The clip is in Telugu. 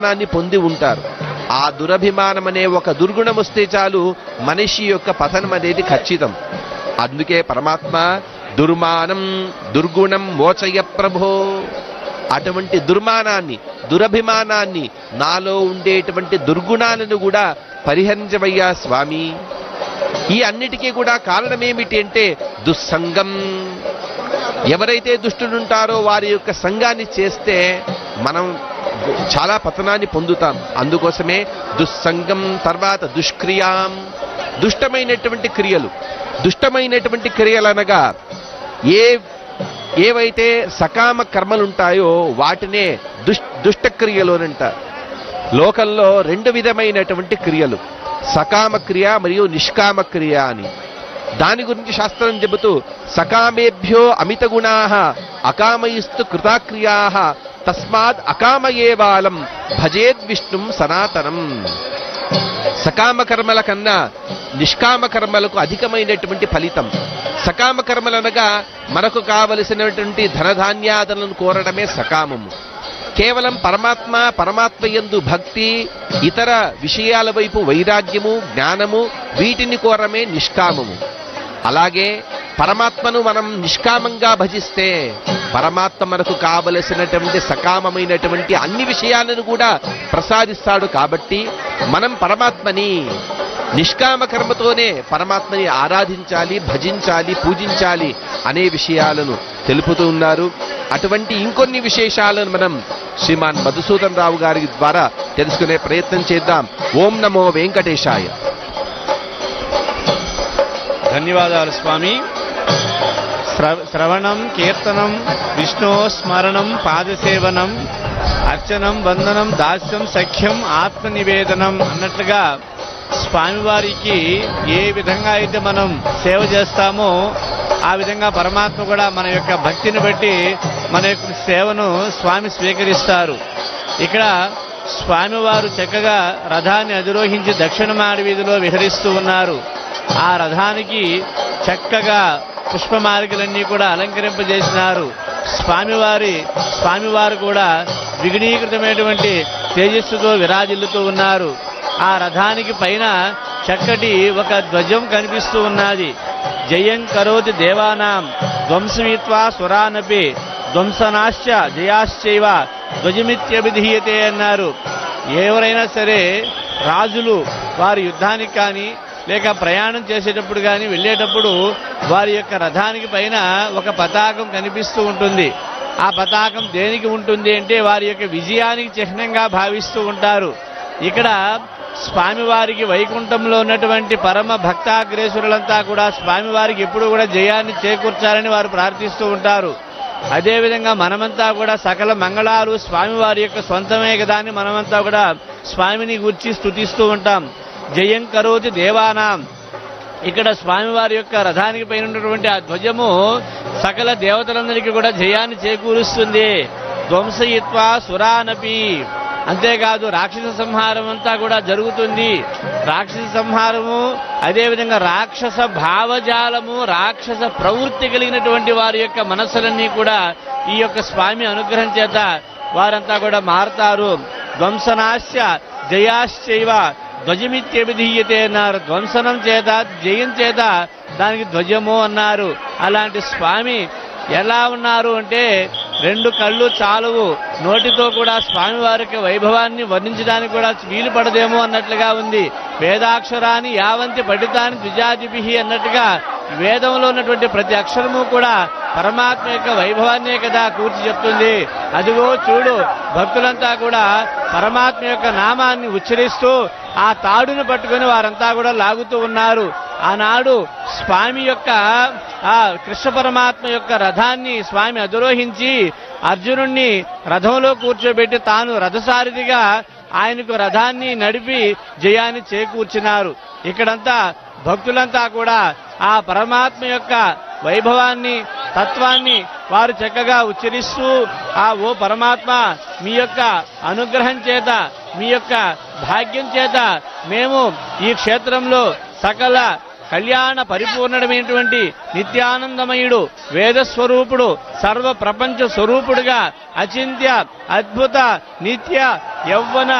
దురభిమానాన్ని పొంది ఉంటారు ఆ దురభిమానం అనే ఒక దుర్గుణం వస్తే చాలు మనిషి యొక్క పతనం అనేది ఖచ్చితం అందుకే పరమాత్మ దుర్మానం దుర్గుణం మోచయ ప్రభో అటువంటి దుర్మానాన్ని దురభిమానాన్ని నాలో ఉండేటువంటి దుర్గుణాలను కూడా పరిహరించవయ్యా స్వామి ఈ అన్నిటికీ కూడా కారణమేమిటి అంటే దుస్సంగం ఎవరైతే దుష్టులుంటారో వారి యొక్క సంఘాన్ని చేస్తే మనం చాలా పతనాన్ని పొందుతాం అందుకోసమే దుస్సంగం తర్వాత దుష్క్రియాం దుష్టమైనటువంటి క్రియలు దుష్టమైనటువంటి క్రియలు అనగా ఏ ఏవైతే సకామ కర్మలు ఉంటాయో వాటినే దుష్ దుష్ట క్రియలు అని అంటారు లోకంలో రెండు విధమైనటువంటి క్రియలు సకామ క్రియ మరియు నిష్కామ క్రియ అని దాని గురించి శాస్త్రం చెబుతూ సకామేభ్యో అమిత గుణా అకామయిస్తు కృతాక్రియా తస్మాత్ అకామయేవాలం భజేద్ విష్ణుం సనాతనం సకామ కర్మల కన్నా నిష్కామ కర్మలకు అధికమైనటువంటి ఫలితం సకామ కర్మలు అనగా మనకు కావలసినటువంటి ధనధాన్యాదులను కోరడమే సకామము కేవలం పరమాత్మ పరమాత్మ యందు భక్తి ఇతర విషయాల వైపు వైరాగ్యము జ్ఞానము వీటిని కోరమే నిష్కామము అలాగే పరమాత్మను మనం నిష్కామంగా భజిస్తే పరమాత్మ మనకు కావలసినటువంటి సకామమైనటువంటి అన్ని విషయాలను కూడా ప్రసాదిస్తాడు కాబట్టి మనం పరమాత్మని నిష్కామ కర్మతోనే పరమాత్మని ఆరాధించాలి భజించాలి పూజించాలి అనే విషయాలను తెలుపుతూ ఉన్నారు అటువంటి ఇంకొన్ని విశేషాలను మనం శ్రీమాన్ మధుసూదన్ రావు గారి ద్వారా తెలుసుకునే ప్రయత్నం చేద్దాం ఓం నమో వెంకటేశాయ ధన్యవాదాలు స్వామి శ్రవ- శ్రవణం కీర్తనం విష్ణు స్మరణం పాదసేవనం అర్చనం వందనం దాస్యం సఖ్యం ఆత్మ నివేదనం అన్నట్లుగా స్వామివారికి ఏ విధంగా అయితే మనం సేవ చేస్తామో ఆ విధంగా పరమాత్మ కూడా మన యొక్క భక్తిని బట్టి మన యొక్క సేవను స్వామి స్వీకరిస్తారు ఇక్కడ స్వామివారు చక్కగా రథాన్ని అధిరోహించి దక్షిణ మాడి వీధిలో విహరిస్తూ ఉన్నారు ఆ రథానికి చక్కగా పుష్పమాలికలన్నీ కూడా అలంకరింపజేసినారు స్వామివారి స్వామివారు కూడా విఘ్నీకృతమైనటువంటి తేజస్సుతో విరాజిల్లుతూ ఉన్నారు ఆ రథానికి పైన చక్కటి ఒక ధ్వజం కనిపిస్తూ ఉన్నది జయం కరోతి దేవానాం ధ్వంసమిత్వా సురానపి ధ్వంసనాశ్చ జయాశ్చైవ ధ్వజమిత్యభిధీయతే అన్నారు ఎవరైనా సరే రాజులు వారి యుద్ధానికి కానీ లేక ప్రయాణం చేసేటప్పుడు కానీ వెళ్ళేటప్పుడు వారి యొక్క రథానికి పైన ఒక పతాకం కనిపిస్తూ ఉంటుంది ఆ పతాకం దేనికి ఉంటుంది అంటే వారి యొక్క విజయానికి చిహ్నంగా భావిస్తూ ఉంటారు ఇక్కడ స్వామివారికి వైకుంఠంలో ఉన్నటువంటి పరమ భక్తాగ్రేసురులంతా కూడా స్వామివారికి ఎప్పుడు కూడా జయాన్ని చేకూర్చాలని వారు ప్రార్థిస్తూ ఉంటారు అదేవిధంగా మనమంతా కూడా సకల మంగళాలు స్వామివారి యొక్క సొంతమే కదా అని మనమంతా కూడా స్వామిని గుర్చి స్తుతిస్తూ ఉంటాం జయం కరోతి దేవానాం ఇక్కడ స్వామివారి యొక్క రథానికి పైన ఉన్నటువంటి ఆ ధ్వజము సకల దేవతలందరికీ కూడా జయాన్ని చేకూరుస్తుంది ధ్వంసయిత్వా సురానపి అంతేకాదు రాక్షస సంహారం అంతా కూడా జరుగుతుంది రాక్షస సంహారము అదేవిధంగా రాక్షస భావజాలము రాక్షస ప్రవృత్తి కలిగినటువంటి వారి యొక్క మనస్సులన్నీ కూడా ఈ యొక్క స్వామి అనుగ్రహం చేత వారంతా కూడా మారతారు ధ్వంసనాశ్య జయాశ్చైవ ధ్వజమిత్యభిధీయతే అన్నారు ధ్వంసనం చేత జయం చేత దానికి ధ్వజము అన్నారు అలాంటి స్వామి ఎలా ఉన్నారు అంటే రెండు కళ్ళు చాలువు నోటితో కూడా స్వామివారికి వైభవాన్ని వర్ణించడానికి కూడా వీలు పడదేమో అన్నట్లుగా ఉంది వేదాక్షరాన్ని యావంతి పఠితాన్ని ద్విజాదిభి అన్నట్టుగా వేదంలో ఉన్నటువంటి ప్రతి అక్షరము కూడా పరమాత్మ యొక్క వైభవాన్నే కదా కూర్చి చెప్తుంది అదిగో చూడు భక్తులంతా కూడా పరమాత్మ యొక్క నామాన్ని ఉచ్చరిస్తూ ఆ తాడును పట్టుకొని వారంతా కూడా లాగుతూ ఉన్నారు ఆనాడు స్వామి యొక్క ఆ కృష్ణ పరమాత్మ యొక్క రథాన్ని స్వామి అధిరోహించి అర్జునుణ్ణి రథంలో కూర్చోబెట్టి తాను రథసారథిగా ఆయనకు రథాన్ని నడిపి జయాన్ని చేకూర్చినారు ఇక్కడంతా భక్తులంతా కూడా ఆ పరమాత్మ యొక్క వైభవాన్ని తత్వాన్ని వారు చక్కగా ఉచ్చరిస్తూ ఆ ఓ పరమాత్మ మీ యొక్క అనుగ్రహం చేత మీ యొక్క భాగ్యం చేత మేము ఈ క్షేత్రంలో సకల కళ్యాణ పరిపూర్ణమైనటువంటి నిత్యానందమయుడు వేద స్వరూపుడు సర్వ ప్రపంచ స్వరూపుడుగా అచింత్య అద్భుత నిత్య యవ్వన